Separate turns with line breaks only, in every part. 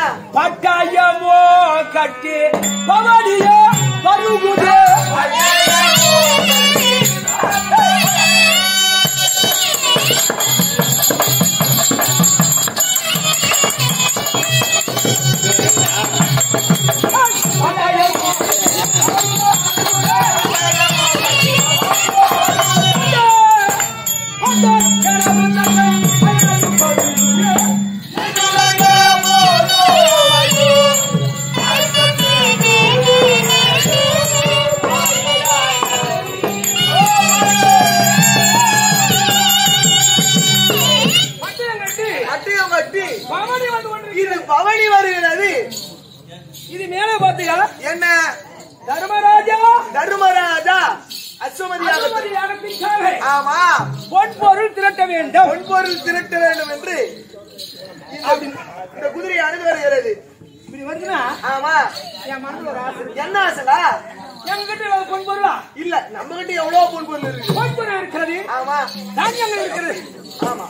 பட்டாயமோ கட்டி பவடியோ வருகுதே
அட்டியம் கட்டி
பவனி வந்து கொண்டிருக்கிறது.
இது பவனி வருகிறது
இது மேலே பாத்தியா
என்ன
தர்மராஜா
தர்மராஜா அஸ்வமதியாக
அனுமதி யாகத்திற்காக
ஆமா
பொன்பொருள் திரட்ட வேண்டும்
பொன்பொருள் திரட்ட வேண்டும் என்று இந்த- இந்த குதிரையானது வருகிறது
இப்படி வருதுன்னா
ஆமா
என் மனசுல ஒரு ஆசை
என்ன ஆசைடா
எங்க கிட்ட இல்லாத பொன்பொருளா
இல்ல நம்ம கிட்ட எவ்வளவு பொன்பொருள் இருக்கு
பொன்பொருள் இருக்கிறது
ஆமா
தானியங்கள் இருக்கிறது
ஆமா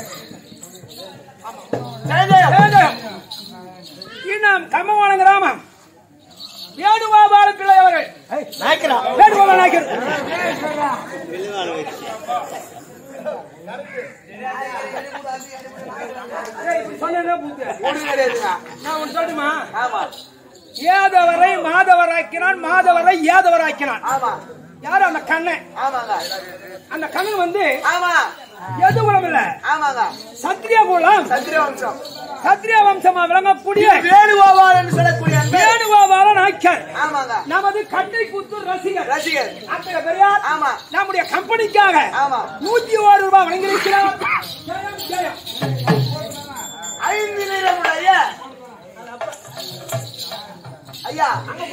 ஜெயஜெயம்.
வேண்டாம். இன்னும் கம்மவாளம் கிராமம் வேணுகோபால பிள்ளை அவர்கள் வேணுகோபால நாயக்கர் ஏய், இப்படி சொன்னேன்னா புத்தி.
ஒண்ணும் கிடையாதுங்க.
நான் ஒண்ணு சொல்லட்டுமா
ஆமா
ஏதவரை மாதவராக்கினான் மாதவரை ஏதவராக்கினான்
ஆமா
யாரு அந்த கண்ணன்
ஆமாங்க
அந்த கண்ணன் வந்து
ஆமா
எது குலம் இல்ல
ஆமாங்க
சத்திரிய குலம்
சந்திர வம்சம்
சத்திரிய வம்சமா விளங்கக்கூடிய
வேணுகோபால் என்று சொல்லக்கூடிய அந்த
வேணுகோபால நாயக்கர்
ஆமாங்க
நமது கட்டை குத்து ரசிகர்
ரசிகர்
அத்தகைய பெரியார்
ஆமா
நம்முடைய கம்பெனிக்காக
ஆமா
நூத்தி ஒரு ரூபாய் வழங்கியிருக்கிறார் ஜெயம், ஜெயம்.
ஐந்து நிறமுடைய ஐயா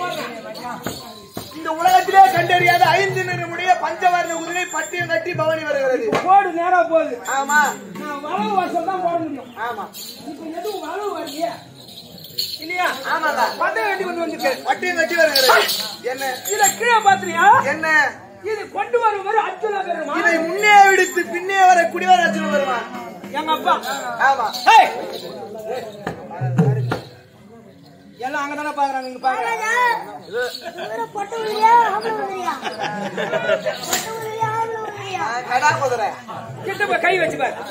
இந்த உலகத்திலே கண்டறியாத ஐந்து நிறமுடைய பஞ்சவர்ண குதிரை பட்டியம் கட்டி பவனி வருகிறது
போடு நேரா போகுது
ஆமா
நான் வளவு வருஷம் தான் போட முடியும்
ஆமா
இப்ப எதுவும் வளவு வரலையே இல்லையா
ஆமாங்க
பட்ட வேண்டி கொண்டு வந்திருக்கு
பட்டியம் கட்டி வருகிறது என்ன
இத கீழே பாத்திரியா
என்ன
இது கொண்டு வருவது அர்ஜுன பெருமாள்
இதை முன்னே விடுத்து பின்னே வர குடிவராஜன் வருவான்
எங்க அப்பா
ஆமா
ஏய்! எல்லாம் அங்கதானே பாக்குறாங்க இங்க பாக்குறாங்க
பொட்டு விழியா ஆம்பளை விழியா பொட்டு விழியா ஆம்பளை விழியா
நான் கடா குதிரை
கிட்ட போய் கை வச்சு பாரு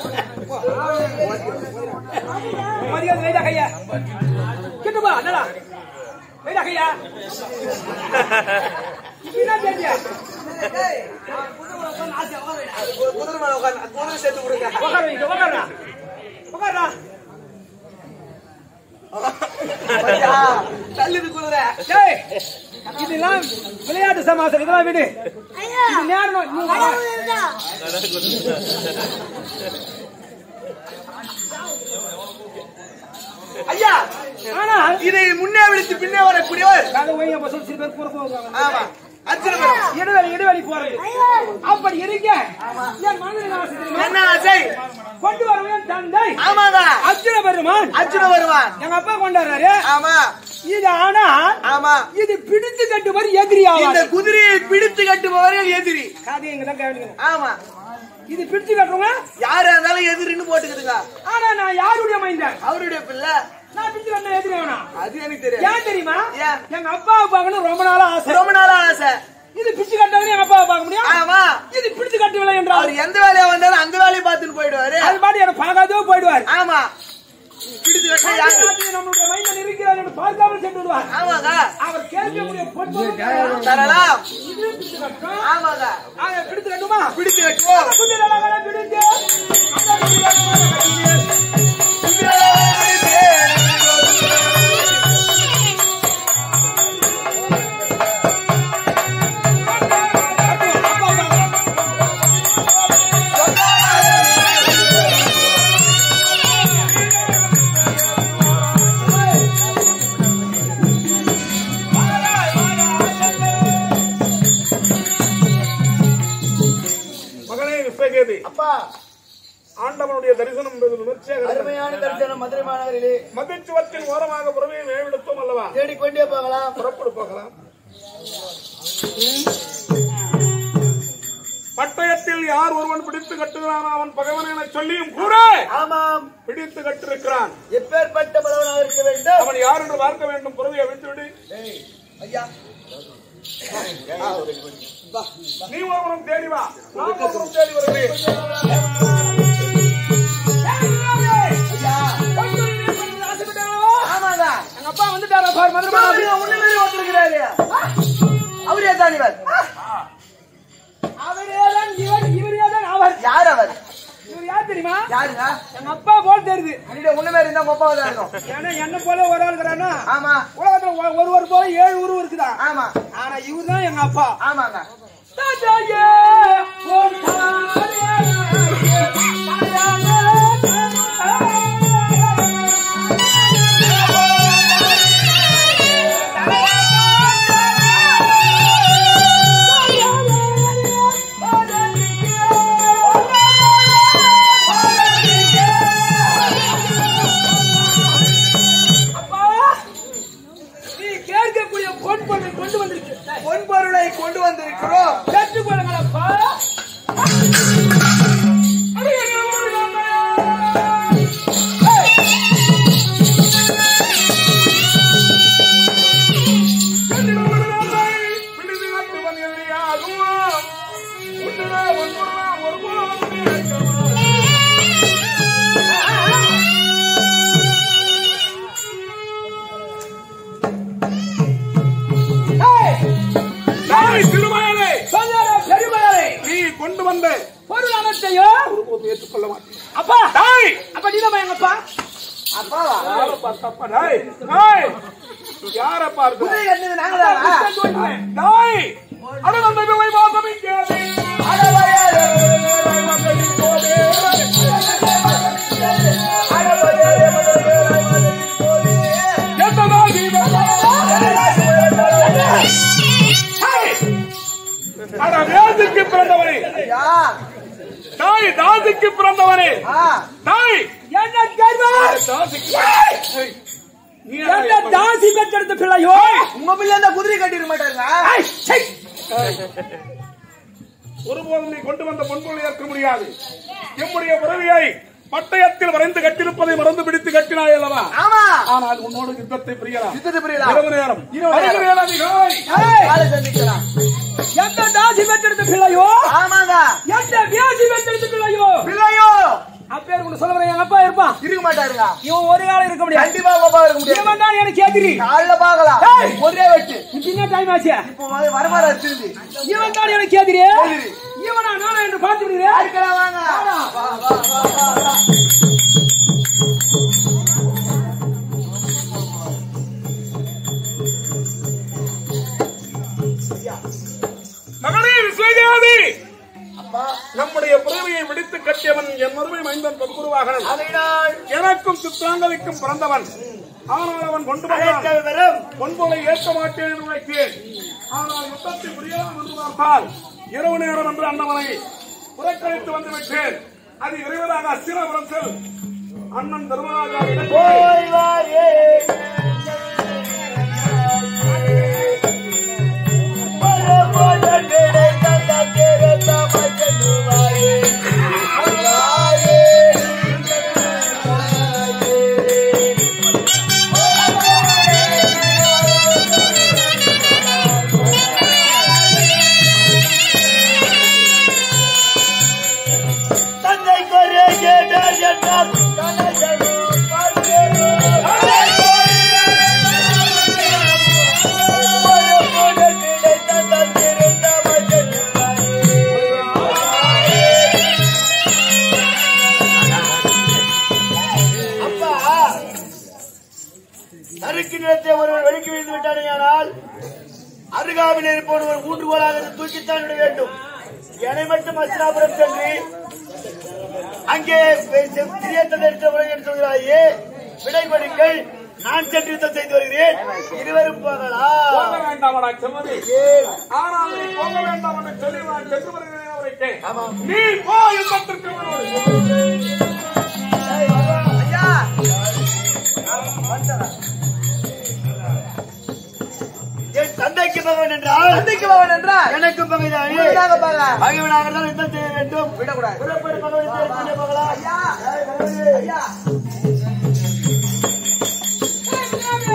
மரியாதை வைடா கையா கிட்ட போ என்னடா வைடா கையா இப்படிதான் தெரியா
கு- குதிரை மேல உட்காந்து குதிரை சேர்த்து கொடுங்க
உட்கார வைங்க உட்காரா உட்காரா
பாத்தியா? தள்ளுது குதிரை
டேய் இதெல்லாம் விளையாட்டு சமாசம் இதெல்லாம் விடு
ஐயா
இது நேரம் நீ வா.
கடவுள் இருந்தா
ஐயா
ஆனா
இதை முன்னே விடுத்து பின்னே வரக்கூடியவர்
கதை போய் அப்ப சொல்லி சில பேர் கூட போவாங்க
ஆமா அர்ஜுன பெருமாள்
இடைவெளி இடைவெளி போறது
ஐயா
அப்படி இருக்க என் மனதில் ஆசை தெரியுமா?
என்ன ஆசை
கொண்டு வருவேன் தந்தை
ஆமாங்க
அர்ஜுன பெருமான்
அர்ஜுன வருவான்
எங்க அப்பா கொண்டாடுறாரு
ஆமா
இது ஆனா
ஆமா
இது பிடித்து கட்டுவர் எதிரி
இந்த
ஆவார்
குதிரையை பிடித்து கட்டுபவர்கள் எதிரி
கதை இங்க தான் கவனிக்கணும்
ஆமா
இது பிடிச்சு கட்டுறவங்க
யாரா இருந்தாலும் எதிரின்னு போட்டுக்குதுங்க
ஆனா நான் யாருடைய மைந்தன்
அவருடைய பிள்ளை
நான் பிடிச்சு கட்ட எதிரி வேணா
அது எனக்கு தெரியாது
ஏன் தெரியுமா
ஏன்?
எங்க அப்பாவை பார்க்கணும் ரொம்ப நாளா ஆசை
ரொம்ப நாளா ஆசை
இது பிடிச்சு கட்டவனே எங்க அப்பாவை பார்க்க முடியும்
ஆமா
இது பிடிச்சு கட்டவில்லை என்றால்
அவர் எந்த வேலையா வந்தாலும் அந்த வேலையை பார்த்துட்டு போயிடுவாரு
அது பாட்டு எனக்கு பார்க்காதோ போயிடுவார்
ஆமா பிடித்து கட்ட யாரு
நம்முடைய மைந்தன் இருக்கிறார் என்று பார்க்காமல் சென்று விடுவார்
ஆமாங்க
அவர் கேட்கக்கூடிய பொருட்கள்
தரலாம்
இது பிடிச்சு கட்டணும்
ஆமாங்க
ஆக பிடிச்சு கட்டுமா
பிடித்து கட்டுவோம்
குதிரை பிடிச்சு அந்த குதிரை கட்டி
மகனே விஸ்வகேதி
அப்பா
ஆண்டவனுடைய தரிசனம் என்பது விமர்சையாக இருக்கிறது.
அருமையான தரிசனம் மதுரை மாநகரிலே
மதிச்சுவத்தின் ஓரமாக புறவே மேவெடுத்தோம் அல்லவா
தேடிக்கொண்டே போகலாம்
புறப்படு போகலாம் பட்டயத்தில் யார் ஒருவன் பிடித்து கட்டுகிறான் அவன் பகவன் என சொல்லியும் கூட
ஆமாம்
பிடித்து கட்டிருக்கிறான்
எப்பேற்பட்ட பலவனாக இருக்க வேண்டும்
அவன் யார் என்று பார்க்க வேண்டும் புறவியை விட்டுவிடு
ஐயா
நீ ஒருவனும் தேடி வா நான் ஒருவனும் தேடி வருகிறேன்
ஆமாங்க
எங்க அப்பா வந்துட்டாரா பாரு மதுரை
உன்னை வந்திருக்கிறாரு அவரே தான் இவர்
அவரேதான் இவர் இவரேதான் அவர்
யார் அவர்
இவர் யார் தெரியுமா
யாருங்க
எங்க அப்பா போல் தெரியுது
அன்னிட உன்ன பேர் இருந்தா கொப்பாவா தான் இருக்கும்
ஏன்னா என்ன போல ஒரு ஆள் இருக்கிறானா
ஆமா
உலகத்துல ஒ- ஒருவர் போல ஏழு உருவம் இருக்குதா
ஆமா
ஆனா இவர் தான் எங்க அப்பா
ஆமாங்க
தாத்தாயே, ஓ தாயே, அப்பா, நீ கேட்கக்கூடிய பொன் பொருளை கொண்டு வந்திருக்கு
பொன்பொருளை கொண்டு வந்திருக்கிறோம்
பெற்றுக் கொள்ளுங்களப்பா
திருமணே
சொல்லாரா பெருமையாரே
நீ கொண்டு வந்த
பொருள் அனைத்தையோ
ஒருபோது ஏற்றுக்கொள்ள மாட்டேன்
அப்பா
டாய்
அப்ப நீதான் எங்க அப்பா
அப்பாவா
யாரை பார்த்தப்பா டாய் டாய் யாரை பார்த்து
குதிரை கட்டினது நாங்களாவா
டாய் அட வந்த விலை மாதம் இங்கே அட வேதிக்கு பிறந்தவனே
யார்
தாய் தாசிக்கு பிறந்தவனே
ஆ
தாய்
என்ன கேள்வா
தாசிக்கு ஏய், நீ
என்ன
யாரை
தாசி பெற்றெடுத்த பிள்ளையோ
உங்க பிள்ளை அந்த குதிரை கட்டிருக்க மாட்டாருங்க
ஐ, சை.
ஒருபோதும் நீ கொண்டு வந்த பொன்பொருளை ஏற்க முடியாது எம்முடைய உறவியை பட்டயத்தில் வரைந்து கட்டிருப்பதை மறந்து பிடித்து கட்டினாய் அல்லவா
ஆமா
ஆனால் உன்னோடு யுத்தத்தை புரியலாம்
யுத்தத்தை புரியலாம்
இரவு நேரம்
இரவு நேரம்.
வருகிறேன் அதிகாரி.
ஏய்,
காலை சந்திக்கலாம்
எந்த தாசி பெற்றெடுத்த பிள்ளையோ
ஆமாங்க
எந்த வியாசி பெற்றெடுத்த பிள்ளையோ
பிள்ளையோ
அப்பேர் உங்க சொல்ல எங்க அப்பா இருப்பான்
இருக்க மாட்டாருங்க
இவன் ஒரு காலம் இருக்க முடியாது
கண்டிப்பா கோப்பா இருக்க முடியாது
இவன் தான் எனக்கு எதிரி
காலைல பாக்கலாம்
ஏய்.
ஒரே வெட்டு
இப்ப என்ன டைம் ஆச்சு
இப்போ வ- வரமாறா திரும்பி
இவன் தான் எனக்கு எதிரி
எதிரி.
இவனா நானா என்று பார்த்து விடுகிறேன்
அடிக்கலாம் வாங்க வா, வா, வா, வா, வா.
மகனே விஸ்வஜாதி
அப்பா
நம்முடைய புறவியை விடுத்து கட்டியவன் என் மருமை மைந்தன் பத்குருவாகனன்
அதைதான்
எனக்கும் சித்தாங்கலிக்கும் பிறந்தவன் ஆனால் அவன் கொண்டு வந்தான்
அழைத்தல் வரும்
பொன்பொலை ஏற்க மாட்டேன் என்று நினைத்தேன் ஆனால் யுத்தத்தை புரியாமல் என்று பார்த்தால் இரவு நேரம் என்று அண்ணவனை புறக்கணித்து வந்து விட்டேன் அது விரைவதாக அஸ்திரபுரம் செல் அண்ணன் தர்மராஜா
போய் வாயே போல போல கிடைத்த தக்கேர தமக்கென்று வாயே வாயே தந்தை கொரே கேட்டார் என்றால் தனதனும் பார்த்தேன் ஒரு போல கிடைத்த தக்கேர தமக்கென்று அப்பா நறுக்கு நிலத்தை ஒருவர் வெளிக்கு விழுந்து விட்டானேயானால் அருகாமையில் இருப்பவன் ஒரு ஊன்றுகோலாக இருந்து தூக்கித்தான் விட வேண்டும் என்னை மட்டும் அஸ்ராபுரம் சென்று அங்கே திரியத்ததை எடுத்த என்று சொல்கிறாயே விடை கொடுங்கள் நான் சென்று யுத்தம் செய்து வருகிறேன் இருவரும்
போக
போகலாம்
வேண்டாமடா செம்மதி
ஏன்?
ஆனால் நீ போக வேண்டாம் என்று சொல்லி நான் சென்று வருகிறேன் அவரைக்கே
ஆமாம்.
நீ போ யுத்தத்திற்கு வருவது
ஐயா என் தந்தைக்கு பகவன் என்றால்
தந்தைக்கு பவன் என்றால்
எனக்கு பகைதான்
உங்களுக்காக பாங்க
ஆகியவனாக தான் யுத்தம் செய்ய வேண்டும்
விடக்கூடாது
புறப்படு பகவன் போகலாம்
ஐயா ஐயா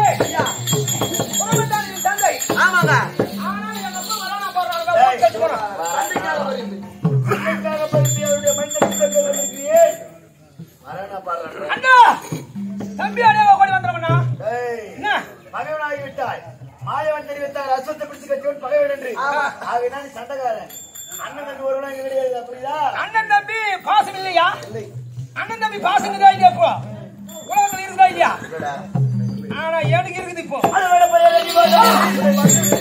போறோம்
சண்டைக்காக பரிந்து சண்டைக்காக பரிந்து அவருடைய மனிதனுக்கு இருக்கிறியே மரண பாடுறேன்
அண்ணா தம்பி அண்ணா ஓடி வந்துடுறோம்ண்ணா
ஏய்
என்ன
பகைவனாகி விட்டாய் மாயவன் தெரிவித்தார் அஸ்வத்தை பிடிச்சு கட்டியவன் பகைவன் என்று ஆகினா நீ சண்டைக்காரன் அண்ணன் தம்பி ஒருவனா இங்க கிடையாது புரியுதா
அண்ணன் தம்பி பாசம் இல்லையா அண்ணன் தம்பி பாசம் இருக்குதா இல்லையா இப்போ உலகத்துல இருக்குதா இல்லையா ஆனா எனக்கு இருக்குது இப்போ
அது வேற பையன் ரெடி பண்ணா.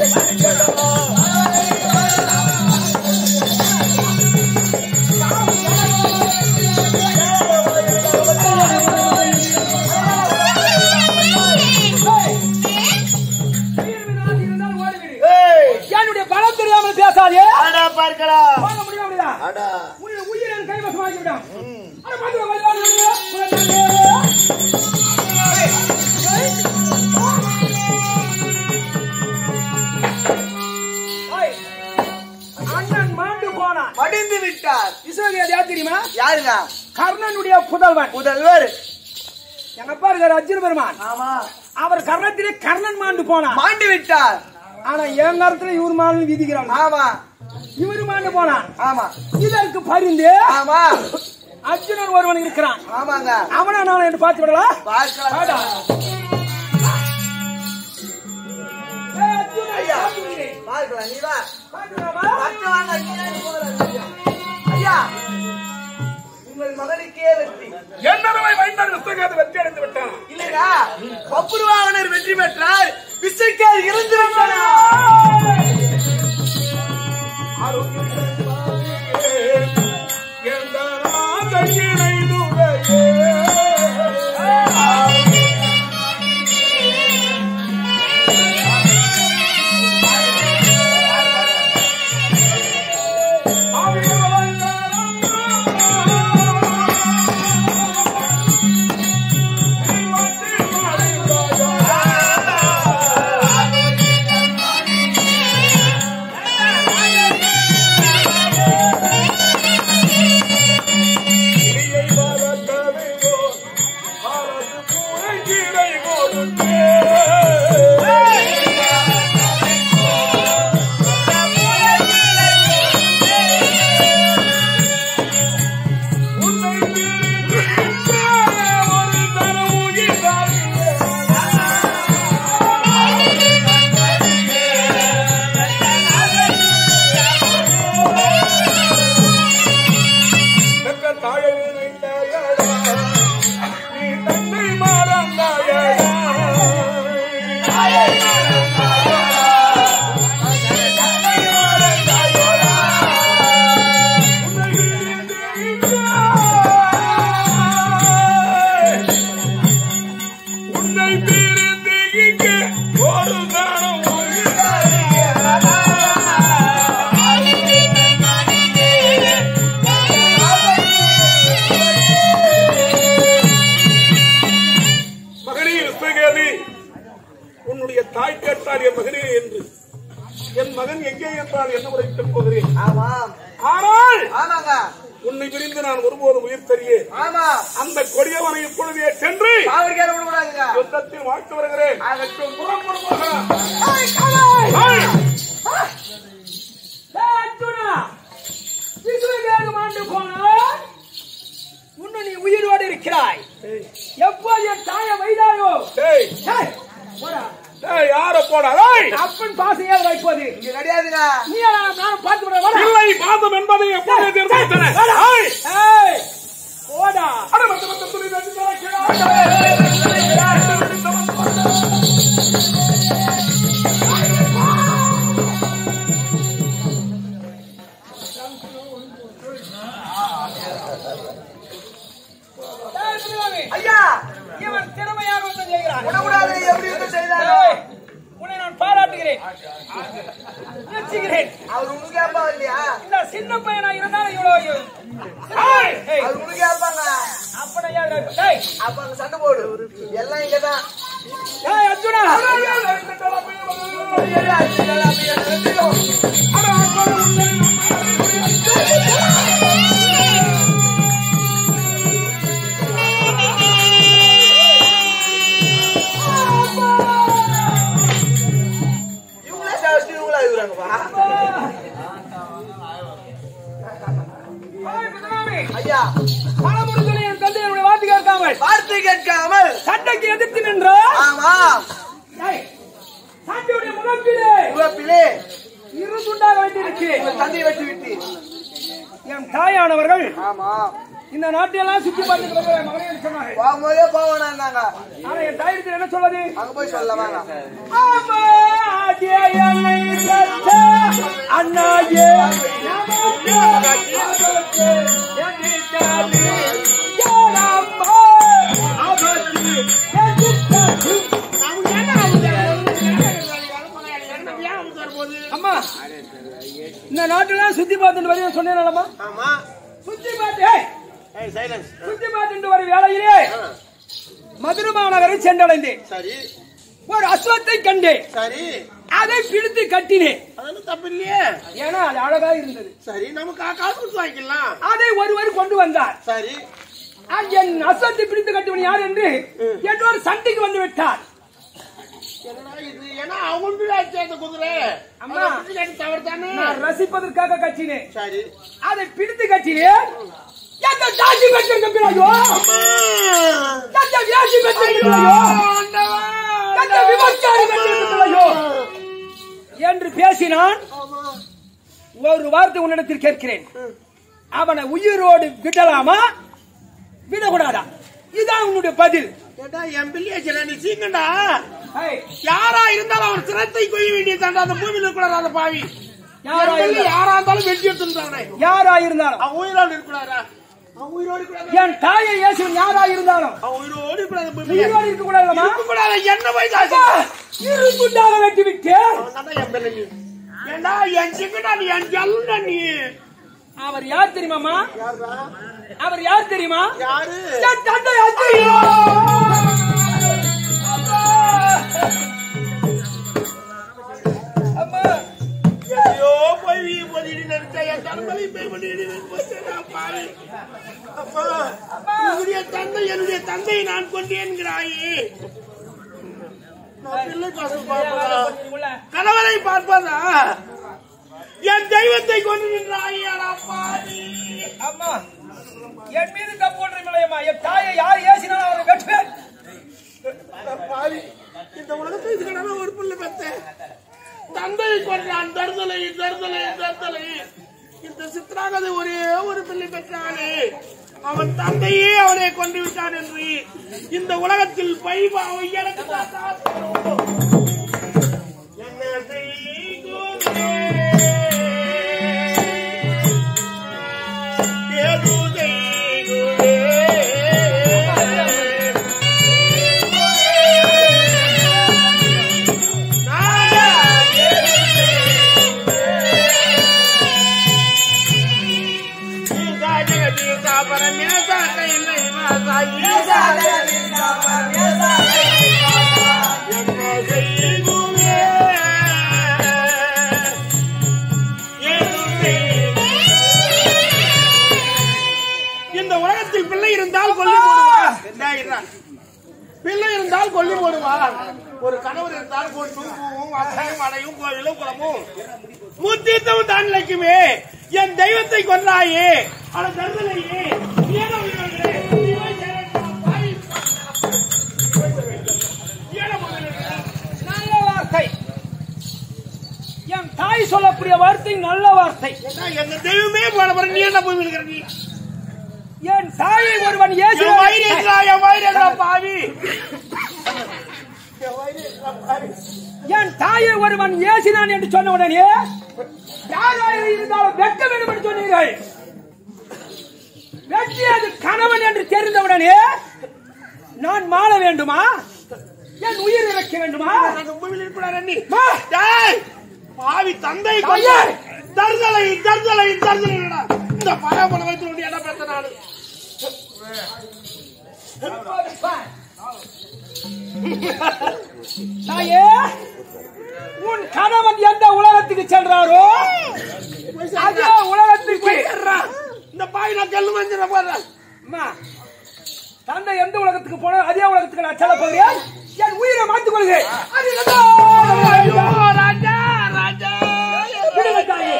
ஏய்,
என்னுடைய பலம் தெரியாமல் பேசாதே
ஆடா பார்க்கலாம்
வாங்க முடியும் அப்படியா
ஆடா
உயிர் உயிர் என் கைவசமாக்கி விட்டான் அட பாத்துக்கோ பாத்துக்கோ அண்ணன் மாண்டு போனான்
மடிந்து விட்டார்
இஸ்ரவேல் யார் தெரியுமா
யாருங்க
கர்ணனுடைய புதல்வன்
முதல்வர்
எங்க அப்பா இருக்காரு அர்ஜுன பெருமான்
ஆமா
அவர் கர்ணத்திலே கர்ணன் மாண்டு போனான்
மாண்டு விட்டார்
ஆனா என் நேரத்துல இவர் மாண்டு விதிக்கிறாங்க
ஆமா
இவர் மாண்டு போனான்
ஆமா
இதற்கு பரிந்து
ஆமா
அர்ஜுனன் ஒருவன் இருக்கிறான்
ஆமாங்க
அவனா நான் என்று பார்த்து விடலாம்
பார்க்கலாம்
வாடா. ஏய், அர்ஜுனா,
ஐயா.
பார்த்து விடுகிறேன்.
பார்க்கலாம் நீ வா
பார்க்கலாமா?
பத்து வாங்க நீ போறாரு. ஐயா உங்கள் மகனுக்கே வெற்றி
என்னவை வைத்தார் விஸ்வகாத வெற்றி அடைந்து விட்டான்
இல்லையா பப்புருவாகனர் வெற்றி பெற்றார் விசைக்கால் இறந்து விட்டார்
எந்த நாதகினை துறையே நீ தன்னை மாறாண்டாயா உன்னை பிரிந்து இங்கே ஒரு தானம் மகனே விஸ்வகேதி உன்னுடைய தாய் கேட்டார் என் மகனே என்று என் மகன் எங்கே என்றால் என்ன உரைக்கப் போகிறேன்
ஆமாம்
ஆனால்
ஆமாங்க
உன்னை பிரிந்து நான் ஒருபோதும் உயிர் தருகிறேன்
ஆமா
அந்த கொடியவனை இப்பொழுதே சென்று
அவருக்கு ஏற விடக்கூடாதுங்க
யுத்தத்தில் வாழ்த்து வருகிறேன்
ஆகட்டும்
புறப்படுவாக
ஏய், அர்ஜுனா, விசுவவேக மாண்டு போனான். உன்னை நீ உயிரோடு இருக்கிறாய் எப்போது என் தாயை வைதாயோ
டேய்
ஏய், போடா.
டேய் யார போடா டேய்
அப்பன் பாசம் ஏன் வைப்பது
இங்க கிடையாதுங்க
நீ நானும் பார்த்து விட வாடா.
இல்லை பாதம் என்பதை எப்போதே தீர்மானித்தன
வாடா.
ஏய்
ஏய், போடா
அட மத்த மத்த துணி தட்டி தரக்கிறாய்
ஏய், பிரிவாமி,
ஐயா
இவன் திறமையாக வந்து செய்கிறான்
விடக்கூடாது எப்படி யுத்தம் செய்தாரோ
ஏய், உன்னை நான் பாராட்டுகிறேன் மெச்சுகிறேன்
அவர் உனக்கு ஏப்பா இல்லையா
இந்த சின்ன பையனா இருந்தாலும் இவ்வளவு
ஏய்,
ஏய்,
அவர் உனக்கு ஏப்பாங்க
அப்பனா ஏன் இருக்கு? ஏய்,
அப்ப அங்க சண்டை போடு எல்லாம் இங்கதான்
ஏய், அர்ஜுனா
இவங்களே சாப்பிட்டு இவங்களா இருக்கிறாங்கப்பா ஆமா
ஏய், சாண்டியுடைய முகத்திலே
உழப்பிலே
இரு துண்டாக வேண்டியிருக்கு
தந்தையை வெட்டி விட்டு
என் தாயானவர்கள்
ஆமா
இந்த நாட்டையெல்லாம் சுற்றி பார்த்துட்டு வருகிற மகனே என்று சொன்னார்கள்
போகும்போதே போவேனா இருந்தாங்க
ஆனா என் தாயிடத்தில் என்ன சொல்வது
அங்க போய் சொல்ல வாங்க
ஆமா, அதே என்னை பெற்ற அண்ணாயே நமக்கு ஆபத்து எண்ணிட்டாது. ஏனம்மா ஆபத்து எண்ணிட்டாது. அம்மா இந்த நாட்டெல்லாம் சுத்தி பார்த்துட்டு வரைய சொன்னேன்லம்மா
ஆமா
சுத்தி பார்த்து ஏய்,
ஏய் சைலன்ஸ்
சுத்தி பார்த்துட்டு வரும் வேளையிலே மதுரை மாநகரை சென்றடைந்தேன்
சரி
ஒரு அஸ்வத்தை கண்டேன்
சரி
அதை பிடித்து கட்டினேன்
அதெல்லாம் தப்பு இல்லையே
ஏன்னா அது அழகா இருந்தது
சரி நமக்கு காசு கொடுத்து வாங்கிக்கலாம்
அதை ஒருவர் கொண்டு வந்தார்
சரி
ஆ, என் அஸ்வத்தை பிடித்து கட்டுவன் யார் என்று என்னோட சண்டைக்கு வந்து விட்டார்
என்னடா இது ஏன்னா அவங்களுக்கு ஆச்சு அந்த குதிரை
அம்மா.
தவறு தானே
நான் ரசிப்பதற்காக கட்டினேன்
சரி
அதை பிடித்து கட்டினேன் எந்த ஜாதி பெற்றிருக்கிறாயோ எந்த வியாதி பெற்றிருக்கிறாயோ எந்த விபச்சாரி பெற்றிருக்கிறாயோ என்று பேசினான் ஒரு வார்த்தை உன்னிடத்தில் கேட்கிறேன் அவனை உயிரோடு விடலாமா விடக்கூடாதா இதுதான் உன்னுடைய பதில்
ஏடா என் பிள்ளைய நீ சீங்கண்டா
ஏய்,
யாரா இருந்தாலும் அவன் சிரத்தை கொய்ய வேண்டிய தாண்டா அந்த பூமியில இருக்கிறாரா அந்த பாவி
யாரா
என் பிள்ளை
இருந்தாலும்.
யாரா இருந்தாலும் வெட்டி எடுத்துட்டானே
யாரா இருந்தாலும்
அவன் உயிரோடு இருக்கிறாரா அவன் உயிரோடு இருக்கிறாரா
என் தாயை இயேசுவன் யாரா இருந்தாலும்
அவன் உயிரோடு இருக்கிறான் அந்த பூமியில
உயிரோடு இருக்க கூடாதுமா
இருக்கக்கூடாது என்ன வயசு
இரு துண்டாக வெட்டி விட்டு
அவன் தாண்டா என் பிள்ளை நீ ஏண்டா என் சிங்கடா நீ என் ஜல்லுடா நீ
அவர் யார் தெரியுமாமா
யாரா
அவர் யார் தெரியுமா
யாரு
என் தந்தை அத்தையோ அம்மா
ஐயோ போய் வீ போய் நினைச்சா என் தலைமலை போய் பண்ணி போச்சேடா பாவி அப்பா உன்னுடைய தந்தை என்னுடைய தந்தையை நான் கொண்டேன்கிறாயே நான் பிள்ளை பாசம் பார்ப்பதா
உள்ள
கணவனை பார்ப்பதா என் தெய்வத்தை கொண்டு நின்றாயடா பாவி
அம்மா என் மீது தப்பு ஒன்றும் இல்லையம்மா என் தாயை யார் ஏசினாலும் அவரை வெட்டுவேன்
பாவி இந்த உலகத்தை இதுக்கடான ஒரு பிள்ளை பெத்தேன் தந்தையை கொண்டான் தருதலை தருதலை தருதலை இந்த சித்ராகதை ஒரே ஒரு பிள்ளை பெற்றானே அவன் தந்தையே அவனை கொண்டு விட்டான் என்று இந்த உலகத்தில் பைபாவை எனக்கு தான் சாத்திரம். என்ன செய்குமே? ஏது செய்குமே? இந்த உலகத்தில் பிள்ளை இருந்தால் கொல்லி போடுவார் பிள்ளை இருந்தால் கொல்லி போடுவார் ஒரு கணவர் இருந்தால் கொண்டும் பூவும் அத்தையும் அடையும் கோயிலும் குளமும் முத்தீர்த்தமும் தான் லட்சுமி என் தெய்வத்தை கொன்றாயே அவளை தருதலையே ஏனோ இவர்களே, இவை சேரட்டும், பாய். ஏனோ மகனே,
நல்ல வார்த்தை என் தாய் சொல்லக்கூடிய வார்த்தை நல்ல வார்த்தை
ஏண்டா, எங்க தெய்வமே போன பிறகு நீ என்ன போய் இருக்கிற நீ
என் தாயை ஒருவன்
என் வயிறு
ஏசி
எங்கடா, என் வயிறு எங்கடா, பாவி என் வயிறு எங்கடா, பாவி
என் தாயை ஒருவன் ஏசினான் என்று சொன்ன உடனே யாராக இருந்தாலும் வெட்ட வேண்டும் என்று சொன்னீர்கள் வெட்டியது கணவன் என்று தெரிந்தவுடனே நான் மாள வேண்டுமா என் உயிர் இறக்க வேண்டுமா
நான் பூமியில் இருக்கிறாரா நீ
மா!
டேய், பாவி தந்தை
தாயே!
தருதலை தருதலை தருதலை இந்த பழப்பட வைத்து கொண்டு என்ன பிரச்சனை நானு
தாயே உன் கணவன் எந்த உலகத்துக்கு சென்றாரோ அதே உலகத்துக்கு
இந்த பாய் நான் கல்லு மஞ்சிட போடுறேன்
அம்மா, தந்தை எந்த உலகத்துக்கு போனோ அதே உலகத்துக்கு நான் செல்ல போகிறேன் என் உயிரை மாற்றிக் கொள்கிறேன் அது என்னதோ?
ஐயோ, ராஜா ராஜா
விடுங்க தாயே.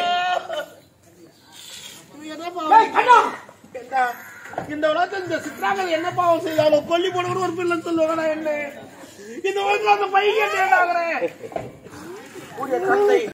நீ என்ன பாவம்
ஏய், கண்ணா
என்ன? இந்த உலகத்துல இந்த சித்ராங்கல் என்ன பாவம் செய்தாலும் கொல்லி போடுவது ஒரு பிள்ளை சொல்லுவாங்கடா என்ன
இந்த உலகத்துல அந்த பையன் என்ன ஆகுறேன்